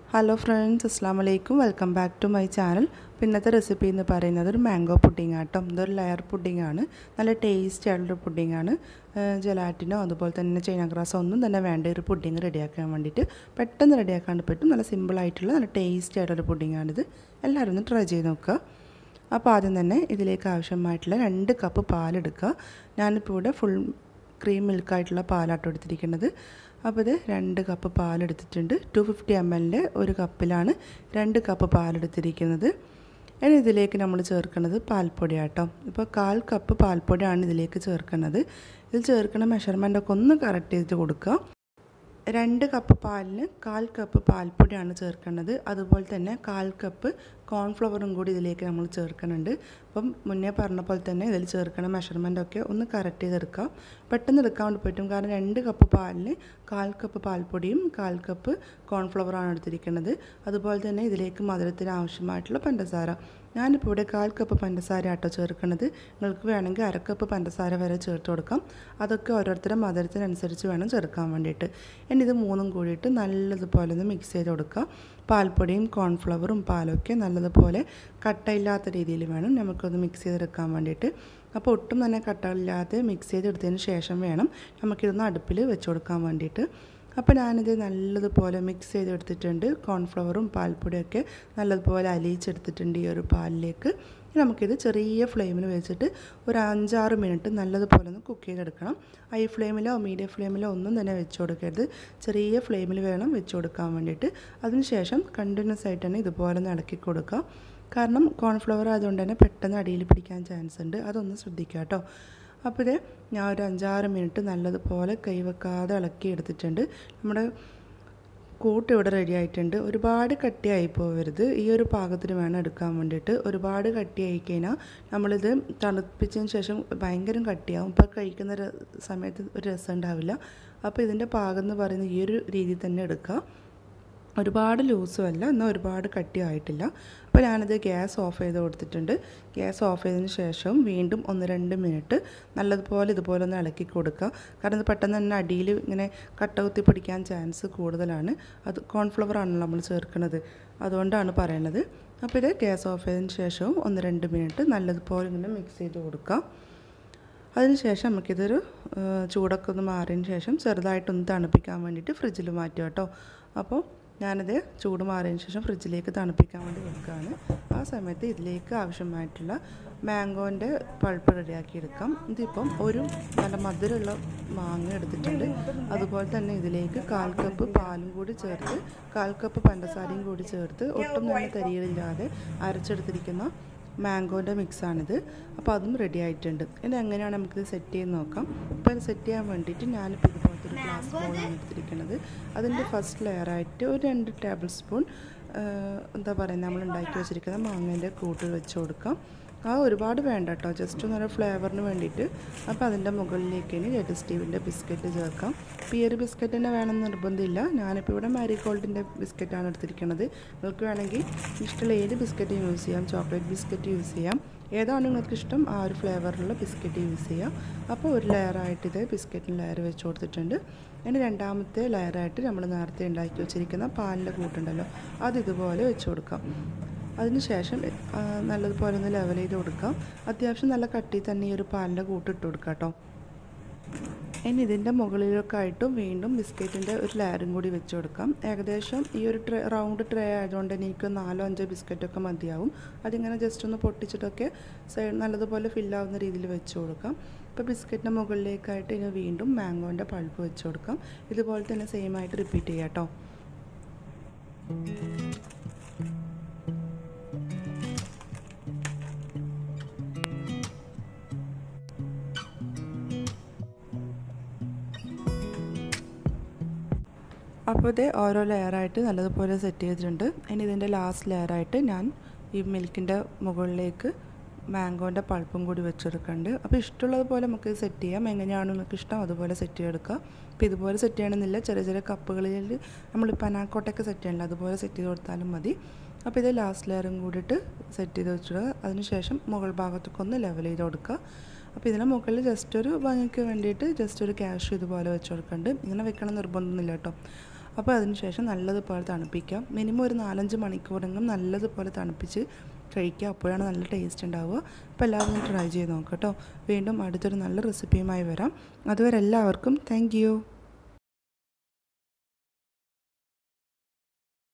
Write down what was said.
hello friends അസ്സാം വലൈക്കും welcome back to my channel പിന്നത്തെ റെസിപ്പി എന്ന് പറയുന്നത് ഒരു മാംഗോ പുഡിംഗ് ആട്ടോ ഇതൊരു ലെയർ പുഡിംഗ് ആണ് നല്ല ടേസ്റ്റി ആയിട്ടുള്ള പുഡിംഗ് ആണ് ജലാറ്റിനോ അതുപോലെ തന്നെ ചൈന ഗ്രാസോ ഒന്നും തന്നെ വേണ്ട ഒരു പുഡിംഗ് റെഡിയാക്കാൻ വേണ്ടിയിട്ട് പെട്ടെന്ന് റെഡിയാക്കാൻ പറ്റും നല്ല സിമ്പിളായിട്ടുള്ള നല്ല ടേസ്റ്റി ആയിട്ടുള്ള പുഡിംഗ് ആണിത് എല്ലാവരും ഒന്ന് ട്രൈ ചെയ്ത് നോക്കുക അപ്പോൾ ആദ്യം തന്നെ ഇതിലേക്ക് ആവശ്യമായിട്ടുള്ള രണ്ട് കപ്പ് പാലെടുക്കുക ഞാനിപ്പോൾ ഇവിടെ ഫുൾ ക്രീം മിൽക്കായിട്ടുള്ള പാലാട്ടോ എടുത്തിരിക്കുന്നത് അപ്പോൾ ഇത് രണ്ട് കപ്പ് പാലെടുത്തിട്ടുണ്ട് ടു ഫിഫ്റ്റി എം എല്ലിൻ്റെ ഒരു കപ്പിലാണ് രണ്ട് കപ്പ് പാലെടുത്തിരിക്കുന്നത് ഇനി ഇതിലേക്ക് നമ്മൾ ചേർക്കുന്നത് പാൽപ്പൊടി ആട്ടോ ഇപ്പോൾ കാൽ കപ്പ് പാൽപ്പൊടിയാണ് ഇതിലേക്ക് ചേർക്കുന്നത് ഇതിൽ ചേർക്കുന്ന മെഷർമെൻറ്റൊക്കെ ഒന്ന് കറക്റ്റ് ചെയ്തിട്ട് കൊടുക്കുക രണ്ട് കപ്പ് പാലിന് കാൽ കപ്പ് പാൽപ്പൊടിയാണ് ചേർക്കേണ്ടത് അതുപോലെ തന്നെ കാൽ കപ്പ് കോൺഫ്ലവറും കൂടി ഇതിലേക്ക് നമ്മൾ ചേർക്കുന്നുണ്ട് അപ്പം മുന്നേ പറഞ്ഞ പോലെ തന്നെ ഇതിൽ ചേർക്കണ മെഷർമെൻറ്റൊക്കെ ഒന്ന് കറക്റ്റ് ചെയ്തെടുക്കുക പെട്ടെന്ന് എടുക്കാൻ വേണ്ടി പറ്റും കാരണം രണ്ട് കപ്പ് പാലിന് കാൽ കപ്പ് പാൽപ്പൊടിയും കാൽ കപ്പ് കോൺഫ്ലവറാണ് എടുത്തിരിക്കുന്നത് അതുപോലെ തന്നെ ഇതിലേക്ക് മധുരത്തിന് ആവശ്യമായിട്ടുള്ള പഞ്ചസാര ഞാനിപ്പോൾ ഇവിടെ കാൽ കപ്പ് പഞ്ചസാര ആട്ടോ ചേർക്കുന്നത് നിങ്ങൾക്ക് വേണമെങ്കിൽ അരക്കപ്പ് പഞ്ചസാര വരെ ചേർത്ത് കൊടുക്കാം അതൊക്കെ ഓരോരുത്തരുടെ മധുരത്തിനനുസരിച്ച് വേണം ചേർക്കാൻ വേണ്ടിയിട്ട് ഇനി ഇത് മൂന്നും കൂടിയിട്ട് നല്ലതുപോലെ ഒന്ന് മിക്സ് ചെയ്ത് കൊടുക്കുക പാൽപ്പൊടിയും കോൺഫ്ലവറും പാലൊക്കെ നല്ലതുപോലെ കട്ടയില്ലാത്ത രീതിയിൽ വേണം നമുക്കൊന്ന് മിക്സ് ചെയ്തെടുക്കാൻ വേണ്ടിയിട്ട് അപ്പോൾ ഒട്ടും തന്നെ കട്ടയില്ലാതെ മിക്സ് ചെയ്തെടുത്തതിന് ശേഷം വേണം നമുക്കിതൊന്ന് അടുപ്പിൽ വെച്ച് കൊടുക്കാൻ വേണ്ടിയിട്ട് അപ്പോൾ ഞാനിത് നല്ലതുപോലെ മിക്സ് ചെയ്തെടുത്തിട്ടുണ്ട് കോൺഫ്ലവറും പാൽപ്പൊടിയൊക്കെ നല്ലതുപോലെ അലിയിച്ചെടുത്തിട്ടുണ്ട് ഈ ഒരു പാലിലേക്ക് നമുക്കിത് ചെറിയ ഫ്ലെയിമിൽ വെച്ചിട്ട് ഒരു അഞ്ചാറ് മിനിറ്റ് നല്ലതുപോലെ ഒന്ന് കുക്ക് ചെയ്തെടുക്കണം ഹൈ ഫ്ലെയിമിലോ മീഡിയം ഫ്ലെയിമിലോ ഒന്നും തന്നെ വെച്ച് കൊടുക്കരുത് ചെറിയ ഫ്ലെയിമിൽ വേണം വെച്ച് കൊടുക്കാൻ വേണ്ടിയിട്ട് അതിനുശേഷം കണ്ടിന്യൂസ് ആയിട്ട് തന്നെ ഇതുപോലെ ഒന്ന് ഇളക്കി കൊടുക്കുക കാരണം കോൺഫ്ലവർ ആയതുകൊണ്ട് തന്നെ പെട്ടെന്ന് അടിയിൽ പിടിക്കാൻ ചാൻസ് ഉണ്ട് അതൊന്ന് ശ്രദ്ധിക്കുക കേട്ടോ അപ്പോൾ ഇത് ഞാൻ ഒരു അഞ്ചാറ് മിനിറ്റ് നല്ലതുപോലെ കൈവെക്കാതെ ഇളക്കി എടുത്തിട്ടുണ്ട് നമ്മുടെ കൂട്ട് ഇവിടെ റെഡി ആയിട്ടുണ്ട് ഒരുപാട് കട്ടിയായി പോകരുത് ഈ ഒരു പാകത്തിന് വേണം എടുക്കാൻ വേണ്ടിയിട്ട് ഒരുപാട് കട്ടിയായി കഴിഞ്ഞാൽ നമ്മളിത് തണുപ്പിച്ചതിന് ശേഷം ഭയങ്കര കട്ടിയാവും ഇപ്പോൾ കഴിക്കുന്ന സമയത്ത് ഒരു രസം ഉണ്ടാവില്ല അപ്പോൾ ഇതിൻ്റെ പാകം എന്ന് പറയുന്നത് ഈ ഒരു രീതിയിൽ തന്നെ എടുക്കുക ഒരുപാട് ലൂസും അല്ല എന്നാൽ ഒരുപാട് കട്ടിയായിട്ടില്ല അപ്പോൾ ഞാനിത് ഗ്യാസ് ഓഫ് ചെയ്ത് കൊടുത്തിട്ടുണ്ട് ഗ്യാസ് ഓഫ് ചെയ്തതിന് ശേഷം വീണ്ടും ഒന്ന് രണ്ട് മിനിറ്റ് നല്ലതുപോലെ ഇതുപോലെ ഒന്ന് ഇളക്കി കൊടുക്കുക കാരണം ഇത് പെട്ടെന്ന് തന്നെ അടിയിൽ ഇങ്ങനെ കട്ട കുത്തി പിടിക്കാൻ ചാൻസ് കൂടുതലാണ് അത് കോൺഫ്ലവർ ആണല്ലോ നമ്മൾ ചേർക്കുന്നത് അതുകൊണ്ടാണ് പറയണത് അപ്പോൾ ഇത് ഗ്യാസ് ഓഫ് ചെയ്തതിന് ശേഷവും ഒന്ന് രണ്ട് മിനിറ്റ് നല്ലതുപോലെ ഇങ്ങനെ മിക്സ് ചെയ്ത് കൊടുക്കുക അതിനുശേഷം നമുക്കിതൊരു ചൂടൊക്കെ ഒന്ന് മാറിയതിന് ശേഷം ചെറുതായിട്ടൊന്ന് തണുപ്പിക്കാൻ വേണ്ടിയിട്ട് ഫ്രിഡ്ജിൽ മാറ്റുക കേട്ടോ അപ്പോൾ ഞാനത് ചൂട് മാറിയതിന് ശേഷം ഫ്രിഡ്ജിലേക്ക് തണുപ്പിക്കാൻ വേണ്ടി വെക്കുകയാണ് ആ സമയത്ത് ഇതിലേക്ക് ആവശ്യമായിട്ടുള്ള മാംഗോൻ്റെ പൾപ്പ് റെഡിയാക്കി എടുക്കാം ഇതിപ്പം ഒരു നല്ല മധുരമുള്ള മാങ്ങ എടുത്തിട്ടുണ്ട് അതുപോലെ തന്നെ ഇതിലേക്ക് കാൽ കപ്പ് പാലും കൂടി ചേർത്ത് കാൽ കപ്പ് പഞ്ചസാരയും കൂടി ചേർത്ത് ഒട്ടും തന്നെ തരികളില്ലാതെ അരച്ചെടുത്തിരിക്കുന്ന മാംഗോൻ്റെ മിക്സാണിത് അപ്പോൾ അതും റെഡി ആയിട്ടുണ്ട് ഇനി എങ്ങനെയാണ് നമുക്കിത് സെറ്റ് ചെയ്ത് നോക്കാം ഇപ്പോൾ ഇത് സെറ്റ് ചെയ്യാൻ വേണ്ടിയിട്ട് ഞാനിപ്പോൾ ഇതുപോലത്തെ ഒരു ഗ്ലാസ് ബോളാണ് എടുത്തിരിക്കുന്നത് അതിൻ്റെ ഫസ്റ്റ് ലെയറായിട്ട് ഒരു രണ്ട് ടേബിൾ സ്പൂൺ എന്താ പറയുക നമ്മൾ ഉണ്ടാക്കി വെച്ചിരിക്കുന്ന മാങ്ങേൻ്റെ കൂട്ട് വെച്ച് കൊടുക്കാം ആ ഒരുപാട് വേണ്ട കേട്ടോ ജസ്റ്റ് ഒന്ന് ഫ്ലേവറിന് വേണ്ടിയിട്ട് അപ്പോൾ അതിൻ്റെ മുകളിലേക്ക് ഇനി റെഡ് സ്റ്റീവിൻ്റെ ബിസ്ക്കറ്റ് ചേർക്കാം ഇപ്പോൾ ഈ ഒരു ബിസ്ക്കറ്റ് തന്നെ വേണമെന്ന് നിർബന്ധമില്ല ഞാനിപ്പോൾ ഇവിടെ മാരിഗോൾഡിൻ്റെ ബിസ്ക്കറ്റാണ് എടുത്തിരിക്കുന്നത് നിങ്ങൾക്ക് വേണമെങ്കിൽ ഇഷ്ടമുള്ള ഏത് ബിസ്ക്കറ്റ് യൂസ് ചെയ്യാം ചോക്ലേറ്റ് ബിസ്ക്കറ്റ് യൂസ് ചെയ്യാം ഏതാണ് നിങ്ങൾക്ക് ഇഷ്ടം ആ ഒരു ഫ്ലേവറിലുള്ള ബിസ്ക്കറ്റ് യൂസ് ചെയ്യാം അപ്പോൾ ഒരു ലെയറായിട്ട് ഇത് ബിസ്ക്കറ്റിന് ലെയർ വെച്ച് കൊടുത്തിട്ടുണ്ട് ഇനി രണ്ടാമത്തെ ലെയറായിട്ട് നമ്മൾ നേരത്തെ ഉണ്ടാക്കി വെച്ചിരിക്കുന്ന പാലിൻ്റെ കൂട്ടുണ്ടല്ലോ അത് ഇതുപോലെ വെച്ച് കൊടുക്കാം അതിനുശേഷം നല്ലതുപോലെ ഒന്ന് ലെവൽ ചെയ്ത് കൊടുക്കാം അത്യാവശ്യം നല്ല കട്ടി തന്നെ ഈ ഒരു പാലിൻ്റെ കൂട്ട് ഇട്ട് കൊടുക്കാം കേട്ടോ ഇനി ഇതിൻ്റെ മുകളിലൊക്കെ ആയിട്ടും വീണ്ടും ബിസ്ക്കറ്റിൻ്റെ ഒരു ലെയറും കൂടി വെച്ച് കൊടുക്കാം ഏകദേശം ഈ ഒരു ട്രേ റൗണ്ട് ട്രേ ആയതുകൊണ്ട് എനിക്ക് നാലോ അഞ്ചോ ബിസ്ക്കറ്റൊക്കെ മതിയാവും അതിങ്ങനെ ജസ്റ്റ് ഒന്ന് പൊട്ടിച്ചിട്ടൊക്കെ സൈഡ് നല്ലതുപോലെ ഫില്ലാവുന്ന രീതിയിൽ വെച്ച് കൊടുക്കാം ഇപ്പോൾ ബിസ്ക്കറ്റിൻ്റെ മുകളിലേക്കായിട്ട് ഇനി വീണ്ടും മാംഗോൻ്റെ പൾപ്പ് വെച്ച് കൊടുക്കാം ഇതുപോലെ തന്നെ സെയിം ആയിട്ട് റിപ്പീറ്റ് ചെയ്യാം കേട്ടോ അപ്പോൾ ഇത് ഓരോ ലെയറായിട്ട് നല്ലതുപോലെ സെറ്റ് ചെയ്തിട്ടുണ്ട് ഇനി ഇതിൻ്റെ ലാസ്റ്റ് ലെയറായിട്ട് ഞാൻ ഈ മിൽക്കിൻ്റെ മുകളിലേക്ക് മാംഗോൻ്റെ പൾപ്പും കൂടി വെച്ചെടുക്കുന്നുണ്ട് അപ്പോൾ ഇഷ്ടമുള്ളതുപോലെ നമുക്ക് സെറ്റ് ചെയ്യാം എങ്ങനെയാണ് നിങ്ങൾക്ക് ഇഷ്ടം അതുപോലെ സെറ്റ് ചെയ്തെടുക്കുക അപ്പോൾ ഇതുപോലെ സെറ്റ് ചെയ്യണമെന്നില്ല ചെറിയ ചെറിയ കപ്പുകളിൽ നമ്മൾ പനാക്കോട്ടൊക്കെ സെറ്റ് ചെയ്യണില്ല അതുപോലെ സെറ്റ് ചെയ്ത് കൊടുത്താലും മതി അപ്പോൾ ഇത് ലാസ്റ്റ് ലെയറും കൂടിയിട്ട് സെറ്റ് ചെയ്ത് വെച്ചിടുക അതിനുശേഷം മുകൾ ഭാഗത്തൊക്കെ ഒന്ന് ലെവൽ ചെയ്ത് കൊടുക്കുക അപ്പോൾ ഇതിന് മുകളിൽ ജസ്റ്റ് ഒരു ഭംഗിക്ക് വേണ്ടിയിട്ട് ജസ്റ്റ് ഒരു ക്യാഷ് ഇതുപോലെ വെച്ച് കൊടുക്കുന്നുണ്ട് ഇങ്ങനെ വെക്കണം നിർബന്ധമൊന്നുമില്ല കേട്ടോ അപ്പോൾ അതിനുശേഷം നല്ലതുപോലെ തണുപ്പിക്കാം മിനിമം ഒരു നാലഞ്ച് മണിക്കൂറെങ്കിലും നല്ലതുപോലെ തണുപ്പിച്ച് കഴിക്കുക അപ്പോഴാണ് നല്ല ടേസ്റ്റ് ഉണ്ടാവുക അപ്പോൾ എല്ലാവരും ഒന്ന് ട്രൈ ചെയ്ത് നോക്കാം കേട്ടോ വീണ്ടും അടുത്തൊരു നല്ല റെസിപ്പിയുമായി വരാം അതുവരെ എല്ലാവർക്കും താങ്ക്